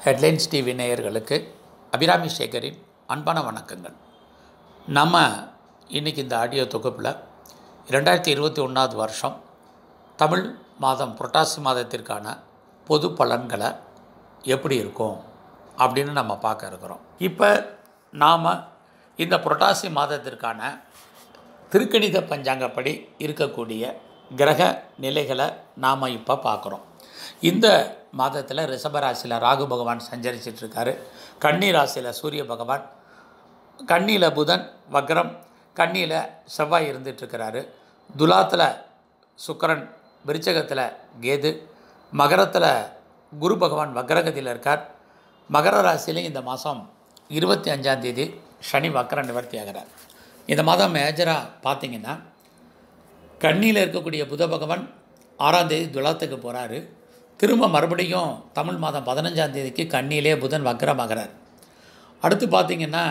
headlines TV நேயர்களுக்கு அபிராமி சேகரின் அன்பான வணக்கங்கள் நம்ம இன்றைக்கி இந்த ஆடியோ தொகுப்பில் ரெண்டாயிரத்தி இருபத்தி ஒன்றாவது வருஷம் தமிழ் மாதம் புரட்டாசி மாதத்திற்கான பொது பலன்களை எப்படி இருக்கும் அப்படின்னு நம்ம பார்க்க இருக்கிறோம் இப்போ நாம் இந்த புரட்டாசி மாதத்திற்கான திருக்கணித பஞ்சாங்கப்படி இருக்கக்கூடிய கிரக நிலைகளை நாம் இப்போ பார்க்குறோம் இந்த மாதத்தில் ரிஷபராசியில் ராகு பகவான் சஞ்சரிச்சிட்ருக்காரு கன்னி ராசியில் சூரிய பகவான் கன்னியில் புதன் வக்ரம் கன்னியில் செவ்வாய் இருந்துகிட்ருக்கிறாரு துலாத்தில் சுக்கரன் விருச்சகத்தில் கேது மகரத்தில் குரு பகவான் வக்ரகதியில் இருக்கார் மகர ராசியிலையும் இந்த மாதம் இருபத்தி அஞ்சாந்தேதி சனி வக்கர நிவர்த்தி ஆகிறார் இந்த மாதம் மேஜராக பார்த்தீங்கன்னா கன்னியில் இருக்கக்கூடிய புத பகவான் ஆறாம் தேதி துலாத்துக்கு போகிறாரு திரும்ப மறுபடியும் தமிழ் மாதம் பதினஞ்சாம் தேதிக்கு கன்னியிலே புதன் வக்ரமாகிறார் அடுத்து பார்த்தீங்கன்னா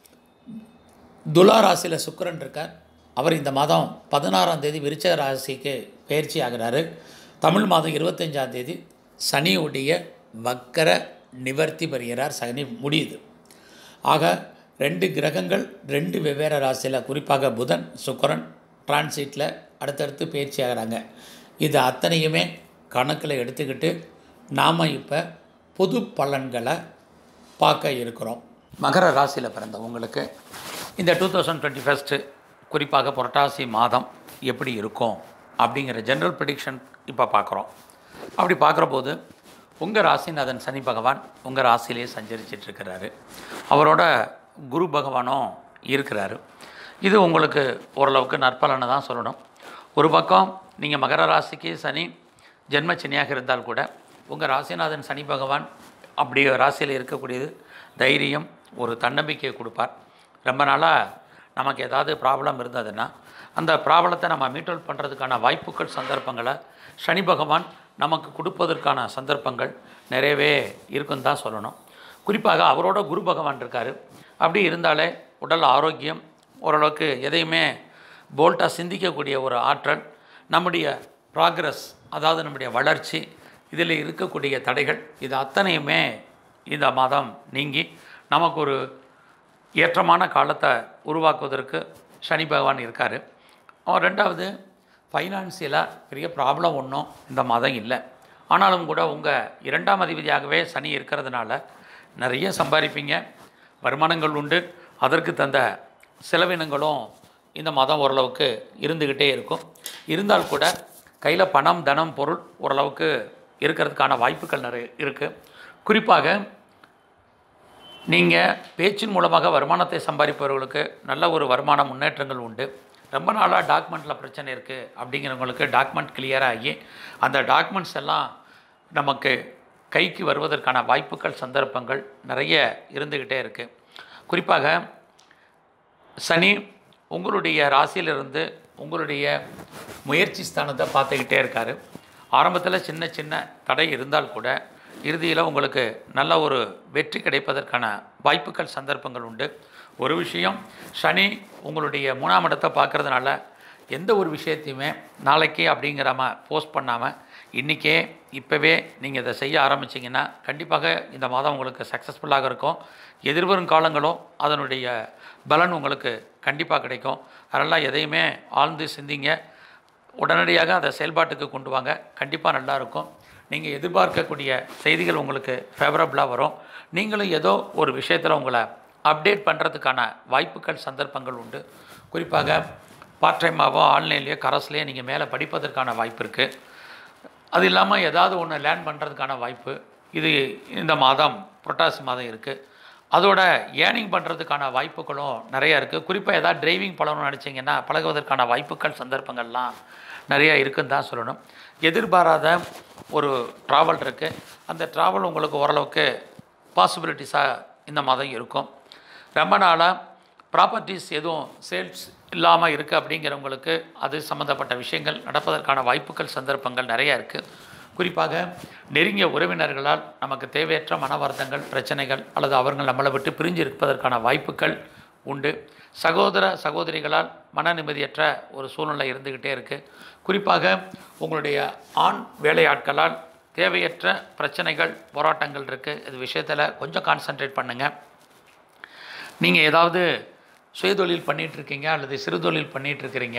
துலா ராசியில் சுக்கிரன் இருக்கார் அவர் இந்த மாதம் பதினாறாம் தேதி விருச்சக ராசிக்கு பயிற்சி ஆகிறாரு தமிழ் மாதம் இருபத்தஞ்சாம் தேதி சனியுடைய வக்கர நிவர்த்தி பெறுகிறார் சனி முடியுது ஆக ரெண்டு கிரகங்கள் ரெண்டு வெவ்வேறு ராசியில் குறிப்பாக புதன் சுக்கரன் டிரான்சிட்டில் அடுத்தடுத்து பயிற்சி ஆகிறாங்க இது அத்தனையுமே கணக்கில் எடுத்துக்கிட்டு நாம் இப்போ பொது பலன்களை பார்க்க இருக்கிறோம் மகர ராசியில் பிறந்தவங்களுக்கு இந்த டூ தௌசண்ட் டுவெண்ட்டி ஃபஸ்ட்டு குறிப்பாக புரட்டாசி மாதம் எப்படி இருக்கும் அப்படிங்கிற ஜென்ரல் ப்ரிடிக்ஷன் இப்போ பார்க்குறோம் அப்படி பார்க்குற போது உங்கள் ராசிநாதன் சனி பகவான் உங்கள் ராசியிலே சஞ்சரிச்சிட்ருக்கிறாரு அவரோட குரு பகவானும் இருக்கிறாரு இது உங்களுக்கு ஓரளவுக்கு நற்பலனை தான் சொல்லணும் ஒரு பக்கம் நீங்கள் மகர ராசிக்கு சனி ஜென்ம சனியாக இருந்தால் கூட உங்கள் ராசிநாதன் சனி பகவான் அப்படி ராசியில் இருக்கக்கூடியது தைரியம் ஒரு தன்னம்பிக்கையை கொடுப்பார் ரொம்ப நாளாக நமக்கு ஏதாவது ப்ராப்ளம் இருந்ததுன்னா அந்த ப்ராப்ளத்தை நம்ம மீட்டல் பண்ணுறதுக்கான வாய்ப்புகள் சந்தர்ப்பங்களை சனி பகவான் நமக்கு கொடுப்பதற்கான சந்தர்ப்பங்கள் நிறையவே இருக்குன்னு தான் சொல்லணும் குறிப்பாக அவரோட குரு பகவான் இருக்கார் அப்படி இருந்தாலே உடல் ஆரோக்கியம் ஓரளவுக்கு எதையுமே போல்ட்டாக சிந்திக்கக்கூடிய ஒரு ஆற்றல் நம்முடைய ப்ராக்ரஸ் அதாவது நம்முடைய வளர்ச்சி இதில் இருக்கக்கூடிய தடைகள் இது அத்தனையுமே இந்த மாதம் நீங்கி நமக்கு ஒரு ஏற்றமான காலத்தை உருவாக்குவதற்கு சனி பகவான் இருக்கார் ரெண்டாவது ஃபைனான்சியலாக பெரிய ப்ராப்ளம் ஒன்றும் இந்த மாதம் இல்லை ஆனாலும் கூட உங்கள் இரண்டாம் அதிபதியாகவே சனி இருக்கிறதுனால நிறைய சம்பாதிப்பீங்க வருமானங்கள் உண்டு அதற்கு தந்த செலவினங்களும் இந்த மாதம் ஓரளவுக்கு இருந்துக்கிட்டே இருக்கும் இருந்தால் கூட கையில் பணம் தனம் பொருள் ஓரளவுக்கு இருக்கிறதுக்கான வாய்ப்புகள் நிறைய இருக்குது குறிப்பாக நீங்கள் பேச்சின் மூலமாக வருமானத்தை சம்பாதிப்பவர்களுக்கு நல்ல ஒரு வருமான முன்னேற்றங்கள் உண்டு ரொம்ப நாளாக டாக்குமெண்ட்டில் பிரச்சனை இருக்குது அப்படிங்கிறவங்களுக்கு டாக்குமெண்ட் கிளியர் ஆகி அந்த டாக்குமெண்ட்ஸ் எல்லாம் நமக்கு கைக்கு வருவதற்கான வாய்ப்புகள் சந்தர்ப்பங்கள் நிறைய இருந்துக்கிட்டே இருக்குது குறிப்பாக சனி உங்களுடைய ராசியிலிருந்து உங்களுடைய முயற்சி ஸ்தானத்தை பார்த்துக்கிட்டே இருக்கார் ஆரம்பத்தில் சின்ன சின்ன தடை இருந்தால் கூட இறுதியில் உங்களுக்கு நல்ல ஒரு வெற்றி கிடைப்பதற்கான வாய்ப்புகள் சந்தர்ப்பங்கள் உண்டு ஒரு விஷயம் சனி உங்களுடைய மூணாம் இடத்தை பார்க்குறதுனால எந்த ஒரு விஷயத்தையுமே நாளைக்கு அப்படிங்கிறாம போஸ்ட் பண்ணாமல் இன்றைக்கே இப்போவே நீங்கள் இதை செய்ய ஆரம்பிச்சிங்கன்னா கண்டிப்பாக இந்த மாதம் உங்களுக்கு சக்ஸஸ்ஃபுல்லாக இருக்கும் எதிர்வரும் காலங்களும் அதனுடைய பலன் உங்களுக்கு கண்டிப்பாக கிடைக்கும் அதனால் எதையுமே ஆழ்ந்து சிந்திங்க உடனடியாக அதை செயல்பாட்டுக்கு கொண்டு வாங்க கண்டிப்பாக நல்லாயிருக்கும் நீங்கள் எதிர்பார்க்கக்கூடிய செய்திகள் உங்களுக்கு ஃபேவரபுளாக வரும் நீங்களும் ஏதோ ஒரு விஷயத்தில் உங்களை அப்டேட் பண்ணுறதுக்கான வாய்ப்புகள் சந்தர்ப்பங்கள் உண்டு குறிப்பாக பார்ட் டைமாவோ ஆன்லைன்லேயோ கரஸ்லேயோ நீங்கள் மேலே படிப்பதற்கான வாய்ப்பு இருக்குது அது இல்லாமல் ஏதாவது ஒன்று லேர்ன் பண்ணுறதுக்கான வாய்ப்பு இது இந்த மாதம் புரட்டாசி மாதம் இருக்குது அதோட ஏர்னிங் பண்ணுறதுக்கான வாய்ப்புகளும் நிறையா இருக்குது குறிப்பாக ஏதாவது டிரைவிங் பழகணும்னு நினச்சிங்கன்னா பழகுவதற்கான வாய்ப்புகள் சந்தர்ப்பங்கள்லாம் நிறையா இருக்குன்னு தான் சொல்லணும் எதிர்பாராத ஒரு ட்ராவல் இருக்குது அந்த ட்ராவல் உங்களுக்கு ஓரளவுக்கு பாசிபிலிட்டிஸாக இந்த மாதம் இருக்கும் ரொம்ப நாளாக ப்ராப்பர்ட்டிஸ் எதுவும் சேல்ஸ் இல்லாமல் இருக்குது அப்படிங்கிறவங்களுக்கு அது சம்மந்தப்பட்ட விஷயங்கள் நடப்பதற்கான வாய்ப்புகள் சந்தர்ப்பங்கள் நிறையா இருக்குது குறிப்பாக நெருங்கிய உறவினர்களால் நமக்கு தேவையற்ற மன வருத்தங்கள் பிரச்சனைகள் அல்லது அவர்கள் நம்மளை விட்டு பிரிஞ்சு இருப்பதற்கான வாய்ப்புகள் உண்டு சகோதர சகோதரிகளால் மன நிம்மதியற்ற ஒரு சூழ்நிலை இருந்துக்கிட்டே இருக்குது குறிப்பாக உங்களுடைய ஆண் வேலையாட்களால் தேவையற்ற பிரச்சனைகள் போராட்டங்கள் இருக்குது இது விஷயத்தில் கொஞ்சம் கான்சென்ட்ரேட் பண்ணுங்கள் நீங்கள் ஏதாவது சுயதொழில் பண்ணிட்டு இருக்கீங்க அல்லது சிறுதொழில் பண்ணிட்டு இருக்கிறீங்க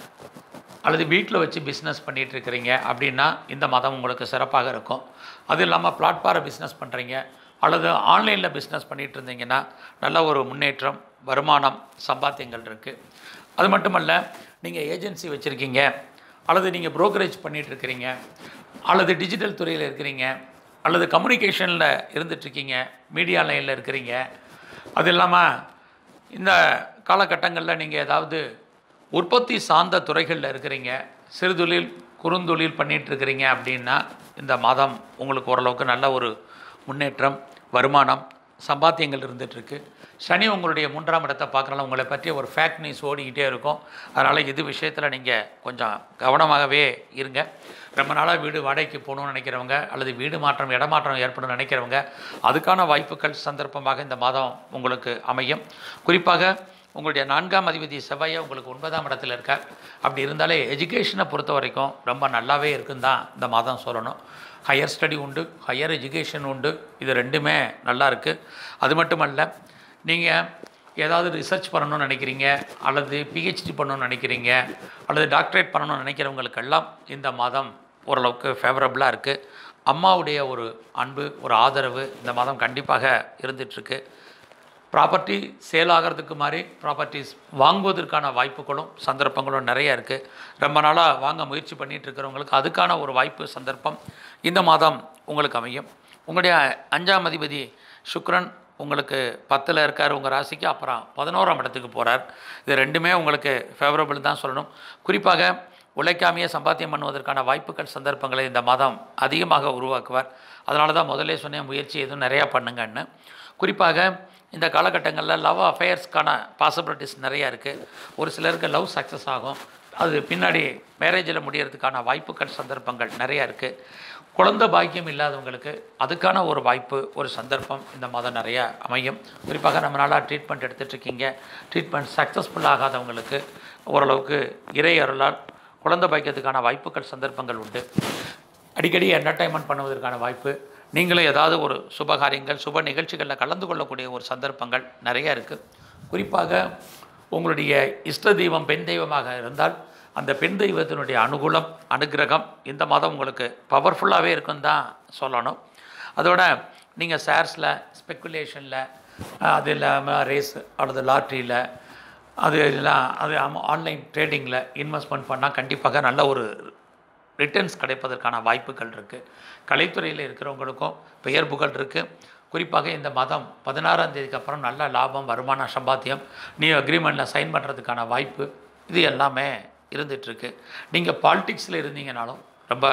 அல்லது வீட்டில் வச்சு பிஸ்னஸ் பண்ணிட்டு இருக்கிறீங்க அப்படின்னா இந்த மாதம் உங்களுக்கு சிறப்பாக இருக்கும் அது இல்லாமல் பிளாட்பார பிஸ்னஸ் பண்ணுறீங்க அல்லது ஆன்லைனில் பிஸ்னஸ் பண்ணிட்டு இருந்தீங்கன்னா நல்ல ஒரு முன்னேற்றம் வருமானம் சம்பாத்தியங்கள் இருக்குது அது மட்டுமல்ல நீங்கள் ஏஜென்சி வச்சுருக்கீங்க அல்லது நீங்கள் brokerage பண்ணிட்டு இருக்கிறீங்க அல்லது டிஜிட்டல் துறையில் இருக்கிறீங்க அல்லது கம்யூனிகேஷனில் இருந்துகிட்ருக்கீங்க மீடியா லைனில் இருக்கிறீங்க அது இல்லாமல் இந்த காலகட்டங்களில் நீங்கள் ஏதாவது உற்பத்தி சார்ந்த துறைகளில் இருக்கிறீங்க சிறுதொழில் குறுந்தொழில் பண்ணிட்டு இருக்கிறீங்க அப்படின்னா இந்த மாதம் உங்களுக்கு ஓரளவுக்கு நல்ல ஒரு முன்னேற்றம் வருமானம் சம்பாத்தியங்கள் இருந்துகிட்ருக்கு சனி உங்களுடைய மூன்றாம் இடத்தை பார்க்குறனால உங்களை பற்றிய ஒரு ஃபேக்ட் நியூஸ் ஓடிக்கிட்டே இருக்கும் அதனால் இது விஷயத்தில் நீங்கள் கொஞ்சம் கவனமாகவே இருங்க ரொம்ப நாளாக வீடு வாடகைக்கு போகணும்னு நினைக்கிறவங்க அல்லது வீடு மாற்றம் இடமாற்றம் ஏற்படும் நினைக்கிறவங்க அதுக்கான வாய்ப்புகள் சந்தர்ப்பமாக இந்த மாதம் உங்களுக்கு அமையும் குறிப்பாக உங்களுடைய நான்காம் அதிபதி செவ்வாயை உங்களுக்கு ஒன்பதாம் இடத்துல இருக்கார் அப்படி இருந்தாலே எஜுகேஷனை பொறுத்த வரைக்கும் ரொம்ப நல்லாவே இருக்குன்னு தான் இந்த மாதம் சொல்லணும் ஹையர் ஸ்டடி உண்டு ஹையர் எஜுகேஷன் உண்டு இது ரெண்டுமே நல்லா இருக்குது அது மட்டுமல்ல நீங்கள் ஏதாவது ரிசர்ச் பண்ணணும்னு நினைக்கிறீங்க அல்லது பிஹெச்டி பண்ணணும்னு நினைக்கிறீங்க அல்லது டாக்டரேட் பண்ணணும்னு நினைக்கிறவங்களுக்கெல்லாம் இந்த மாதம் ஓரளவுக்கு ஃபேவரபுளாக இருக்குது அம்மாவுடைய ஒரு அன்பு ஒரு ஆதரவு இந்த மாதம் கண்டிப்பாக இருந்துகிட்ருக்கு ப்ராப்பர்ட்டி சேல் ஆகிறதுக்கு மாதிரி ப்ராப்பர்ட்டிஸ் வாங்குவதற்கான வாய்ப்புகளும் சந்தர்ப்பங்களும் நிறைய இருக்குது ரொம்ப நாளாக வாங்க முயற்சி பண்ணிட்டு இருக்கிறவங்களுக்கு அதுக்கான ஒரு வாய்ப்பு சந்தர்ப்பம் இந்த மாதம் உங்களுக்கு அமையும் உங்களுடைய அஞ்சாம் அதிபதி சுக்ரன் உங்களுக்கு பத்தில் இருக்கார் உங்கள் ராசிக்கு அப்புறம் பதினோராம் இடத்துக்கு போகிறார் இது ரெண்டுமே உங்களுக்கு ஃபேவரபிள் தான் சொல்லணும் குறிப்பாக உழைக்காமையே சம்பாத்தியம் பண்ணுவதற்கான வாய்ப்புகள் சந்தர்ப்பங்களை இந்த மாதம் அதிகமாக உருவாக்குவார் அதனால தான் முதல்ல சொன்னேன் முயற்சி எதுவும் நிறையா பண்ணுங்கன்னு குறிப்பாக இந்த காலகட்டங்களில் லவ் அஃபேர்ஸ்க்கான பாசிபிலிட்டிஸ் நிறையா இருக்குது ஒரு சிலருக்கு லவ் சக்ஸஸ் ஆகும் அது பின்னாடி மேரேஜில் முடியறதுக்கான வாய்ப்புகள் சந்தர்ப்பங்கள் நிறையா இருக்குது குழந்தை பாக்கியம் இல்லாதவங்களுக்கு அதுக்கான ஒரு வாய்ப்பு ஒரு சந்தர்ப்பம் இந்த மாதம் நிறையா அமையும் குறிப்பாக நம்ம நாளாக ட்ரீட்மெண்ட் எடுத்துகிட்டு இருக்கீங்க ட்ரீட்மெண்ட் சக்ஸஸ்ஃபுல் ஆகாதவங்களுக்கு ஓரளவுக்கு இறை அருளால் குழந்தை பாக்கியத்துக்கான வாய்ப்புகள் சந்தர்ப்பங்கள் உண்டு அடிக்கடி என்டர்டைன்மெண்ட் பண்ணுவதற்கான வாய்ப்பு நீங்களும் ஏதாவது ஒரு சுபகாரியங்கள் சுப நிகழ்ச்சிகளில் கலந்து கொள்ளக்கூடிய ஒரு சந்தர்ப்பங்கள் நிறைய இருக்குது குறிப்பாக உங்களுடைய இஷ்ட தெய்வம் பெண் தெய்வமாக இருந்தால் அந்த பெண் தெய்வத்தினுடைய அனுகூலம் அனுகிரகம் இந்த மாதம் உங்களுக்கு பவர்ஃபுல்லாகவே இருக்குன்னு தான் சொல்லணும் அதோட நீங்கள் ஷேர்ஸில் ஸ்பெக்குலேஷனில் அது இல்லாமல் ரேஸ் அல்லது லாட்ரியில் அது எல்லாம் அது ஆன்லைன் ட்ரேடிங்கில் இன்வெஸ்ட்மெண்ட் பண்ணால் கண்டிப்பாக நல்ல ஒரு ரிட்டர்ன்ஸ் கிடைப்பதற்கான வாய்ப்புகள் இருக்குது கலைத்துறையில் இருக்கிறவங்களுக்கும் பெயர் புகழ் இருக்குது குறிப்பாக இந்த மாதம் பதினாறாம் தேதிக்கு அப்புறம் நல்ல லாபம் வருமான சம்பாத்தியம் நீ அக்ரிமெண்ட்டில் சைன் பண்ணுறதுக்கான வாய்ப்பு இது எல்லாமே இருந்துகிட்ருக்கு நீங்கள் பாலிடிக்ஸில் இருந்தீங்கனாலும் ரொம்ப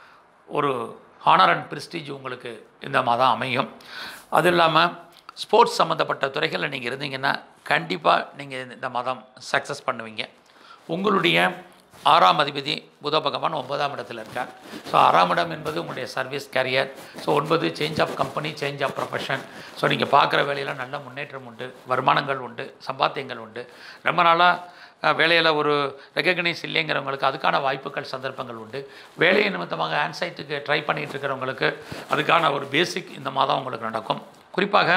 ஒரு ஹானர் அண்ட் ப்ரிஸ்டீஜ் உங்களுக்கு இந்த மாதம் அமையும் அது இல்லாமல் ஸ்போர்ட்ஸ் சம்மந்தப்பட்ட துறைகளில் நீங்கள் இருந்தீங்கன்னா கண்டிப்பாக நீங்கள் இந்த மாதம் சக்ஸஸ் பண்ணுவீங்க உங்களுடைய ஆறாம் அதிபதி புத பகவான் ஒன்பதாம் இடத்துல இருக்கார் ஸோ ஆறாம் இடம் என்பது உங்களுடைய சர்வீஸ் கேரியர் ஸோ ஒன்பது change of company change of profession so நீங்கள் பார்க்குற வேலையில் நல்ல முன்னேற்றம் உண்டு வருமானங்கள் உண்டு சம்பாத்தியங்கள் உண்டு ரொம்ப நாளாக வேலையில் ஒரு ரெகக்னைஸ் இல்லைங்கிறவங்களுக்கு அதுக்கான வாய்ப்புகள் சந்தர்ப்பங்கள் உண்டு வேலையை நிமித்தமாக ஆன்சைட்டுக்கு ட்ரை பண்ணிகிட்டு இருக்கிறவங்களுக்கு அதுக்கான ஒரு பேசிக் இந்த மாதம் உங்களுக்கு நடக்கும் குறிப்பாக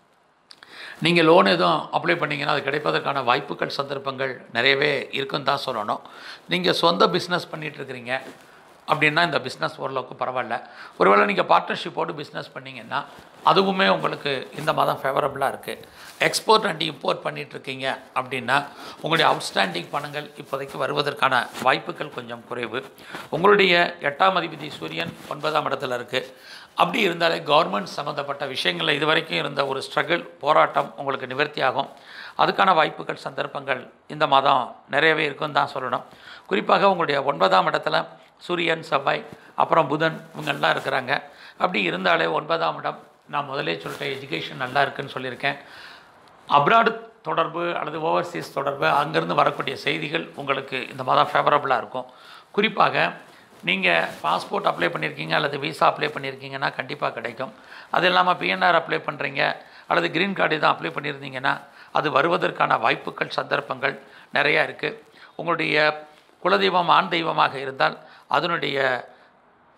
நீங்கள் லோன் எதுவும் அப்ளை பண்ணிங்கன்னா அது கிடைப்பதற்கான வாய்ப்புகள் சந்தர்ப்பங்கள் நிறையவே இருக்குன்னு தான் சொல்லணும் நீங்கள் சொந்த பிஸ்னஸ் பண்ணிகிட்ருக்கிறீங்க அப்படின்னா இந்த பிஸ்னஸ் ஓரளவுக்கு பரவாயில்ல ஒருவேளை நீங்கள் பார்ட்னர்ஷிப்போடு பிஸ்னஸ் பண்ணிங்கன்னா அதுவுமே உங்களுக்கு இந்த மாதம் ஃபேவரபுளாக இருக்குது எக்ஸ்போர்ட் அண்ட் இம்போர்ட் பண்ணிகிட்ருக்கீங்க அப்படின்னா உங்களுடைய அவுட்ஸ்டாண்டிங் பணங்கள் இப்போதைக்கு வருவதற்கான வாய்ப்புகள் கொஞ்சம் குறைவு உங்களுடைய எட்டாம் அதிபதி சூரியன் ஒன்பதாம் இடத்துல இருக்குது அப்படி இருந்தாலே கவர்மெண்ட் சம்மந்தப்பட்ட விஷயங்களில் இதுவரைக்கும் இருந்த ஒரு ஸ்ட்ரகிள் போராட்டம் உங்களுக்கு நிவர்த்தி ஆகும் அதுக்கான வாய்ப்புகள் சந்தர்ப்பங்கள் இந்த மாதம் நிறையவே இருக்குன்னு தான் சொல்லணும் குறிப்பாக உங்களுடைய ஒன்பதாம் இடத்துல சூரியன் செவ்வாய் அப்புறம் புதன் இவங்கெல்லாம் இருக்கிறாங்க அப்படி இருந்தாலே ஒன்பதாம் இடம் நான் முதலே சொல்லிட்டேன் எஜுகேஷன் நல்லா இருக்குன்னு சொல்லியிருக்கேன் அப்ராடு தொடர்பு அல்லது ஓவர்சீஸ் தொடர்பு அங்கேருந்து வரக்கூடிய செய்திகள் உங்களுக்கு இந்த மாதம் ஃபேவரபுளாக இருக்கும் குறிப்பாக நீங்கள் பாஸ்போர்ட் அப்ளை பண்ணியிருக்கீங்க அல்லது விசா அப்ளை பண்ணியிருக்கீங்கன்னா கண்டிப்பாக கிடைக்கும் அது இல்லாமல் பிஎன்ஆர் அப்ளை பண்ணுறீங்க அல்லது க்ரீன் கார்டு தான் அப்ளை பண்ணியிருந்தீங்கன்னா அது வருவதற்கான வாய்ப்புகள் சந்தர்ப்பங்கள் நிறையா இருக்குது உங்களுடைய குலதெய்வம் ஆண் தெய்வமாக இருந்தால் அதனுடைய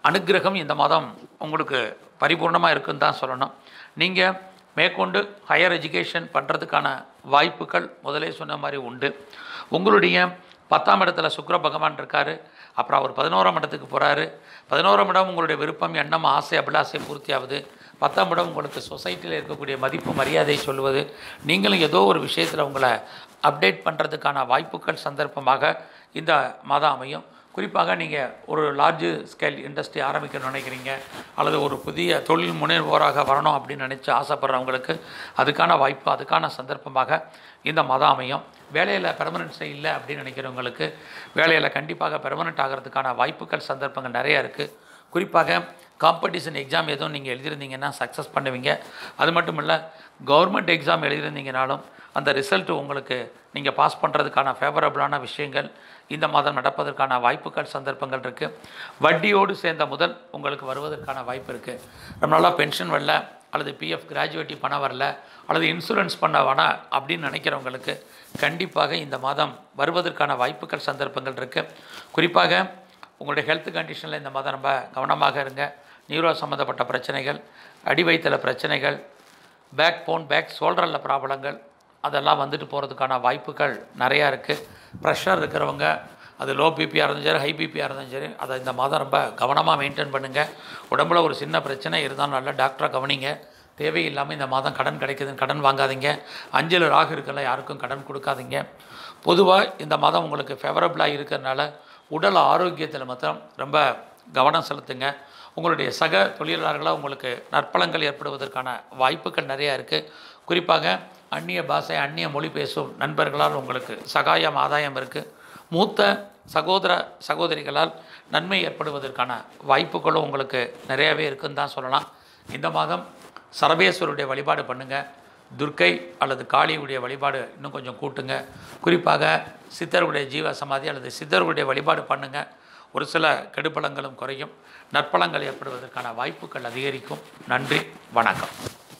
அனுக்கிரகம் இந்த மாதம் உங்களுக்கு பரிபூர்ணமாக இருக்குன்னு தான் சொல்லணும் நீங்கள் மேற்கொண்டு ஹையர் எஜுகேஷன் பண்ணுறதுக்கான வாய்ப்புகள் முதலே சொன்ன மாதிரி உண்டு உங்களுடைய பத்தாம் இடத்துல சுக்கிர பகவான் இருக்கார் அப்புறம் அவர் பதினோராம் இடத்துக்கு போகிறாரு பதினோராம் இடம் உங்களுடைய விருப்பம் எண்ணம் ஆசை அபிலாசை பூர்த்தியாகுது பத்தாம் இடம் உங்களுக்கு சொசைட்டியில் இருக்கக்கூடிய மதிப்பு மரியாதை சொல்லுவது நீங்களும் ஏதோ ஒரு விஷயத்தில் உங்களை அப்டேட் பண்ணுறதுக்கான வாய்ப்புகள் சந்தர்ப்பமாக இந்த மாதம் அமையும் குறிப்பாக நீங்கள் ஒரு லார்ஜ் ஸ்கேல் இண்டஸ்ட்ரி ஆரம்பிக்கணும்னு நினைக்கிறீங்க அல்லது ஒரு புதிய தொழில் முனைவோராக வரணும் அப்படின்னு நினச்சி ஆசைப்படுறவங்களுக்கு அதுக்கான வாய்ப்பு அதுக்கான சந்தர்ப்பமாக இந்த மாதம் அமையும் வேலையில் பெர்மனன்ஸே இல்லை அப்படின்னு நினைக்கிறவங்களுக்கு வேலையில் கண்டிப்பாக பெர்மனெண்ட் ஆகிறதுக்கான வாய்ப்புகள் சந்தர்ப்பங்கள் நிறையா இருக்குது குறிப்பாக காம்படிஷன் எக்ஸாம் எதுவும் நீங்கள் எழுதியிருந்தீங்கன்னா சக்ஸஸ் பண்ணுவீங்க அது மட்டும் இல்லை கவர்மெண்ட் எக்ஸாம் எழுதியிருந்தீங்கனாலும் அந்த ரிசல்ட் உங்களுக்கு நீங்கள் பாஸ் பண்ணுறதுக்கான ஃபேவரபுளான விஷயங்கள் இந்த மாதம் நடப்பதற்கான வாய்ப்புகள் சந்தர்ப்பங்கள் இருக்குது வட்டியோடு சேர்ந்த முதல் உங்களுக்கு வருவதற்கான வாய்ப்பு இருக்குது ரொம்ப நாளாக பென்ஷன் வரல அல்லது பிஎஃப் கிராஜுவேட்டி பணம் வரல அல்லது இன்சூரன்ஸ் பண்ண வேணாம் அப்படின்னு நினைக்கிறவங்களுக்கு கண்டிப்பாக இந்த மாதம் வருவதற்கான வாய்ப்புகள் சந்தர்ப்பங்கள் இருக்குது குறிப்பாக உங்களுடைய ஹெல்த் கண்டிஷனில் இந்த மாதம் ரொம்ப கவனமாக இருங்க நியூரோ சம்மந்தப்பட்ட பிரச்சனைகள் அடி வயிற்றில் பிரச்சனைகள் பேக் போன் பேக் ஷோல்டரில் ப்ராப்ளங்கள் அதெல்லாம் வந்துட்டு போகிறதுக்கான வாய்ப்புகள் நிறையா இருக்குது ப்ரெஷர் இருக்கிறவங்க அது லோ பிபியாக இருந்தாலும் சரி ஹை பிபியாக இருந்தாலும் சரி அதை இந்த மாதம் ரொம்ப கவனமாக மெயின்டைன் பண்ணுங்கள் உடம்புல ஒரு சின்ன பிரச்சனை இருந்தாலும் நல்லா டாக்டரை கவனிங்க தேவையில்லாமல் இந்த மாதம் கடன் கிடைக்குதுன்னு கடன் வாங்காதீங்க அஞ்சல் ராகு இருக்கல யாருக்கும் கடன் கொடுக்காதீங்க பொதுவாக இந்த மாதம் உங்களுக்கு ஃபேவரபுளாக இருக்கிறதுனால உடல் ஆரோக்கியத்தில் மாத்திரம் ரொம்ப கவனம் செலுத்துங்க உங்களுடைய சக தொழிலாளர்களாக உங்களுக்கு நற்பலங்கள் ஏற்படுவதற்கான வாய்ப்புகள் நிறையா இருக்குது குறிப்பாக அந்நிய பாஷை அந்நிய மொழி பேசும் நண்பர்களால் உங்களுக்கு சகாயம் ஆதாயம் இருக்குது மூத்த சகோதர சகோதரிகளால் நன்மை ஏற்படுவதற்கான வாய்ப்புகளும் உங்களுக்கு நிறையவே இருக்குன்னு தான் சொல்லலாம் இந்த மாதம் சரபேஸ்வருடைய வழிபாடு பண்ணுங்கள் துர்க்கை அல்லது காளியுடைய வழிபாடு இன்னும் கொஞ்சம் கூட்டுங்க குறிப்பாக சித்தருடைய ஜீவ சமாதி அல்லது சித்தருடைய வழிபாடு பண்ணுங்கள் ஒரு சில கெடுபலங்களும் குறையும் நற்பலங்கள் ஏற்படுவதற்கான வாய்ப்புகள் அதிகரிக்கும் நன்றி வணக்கம்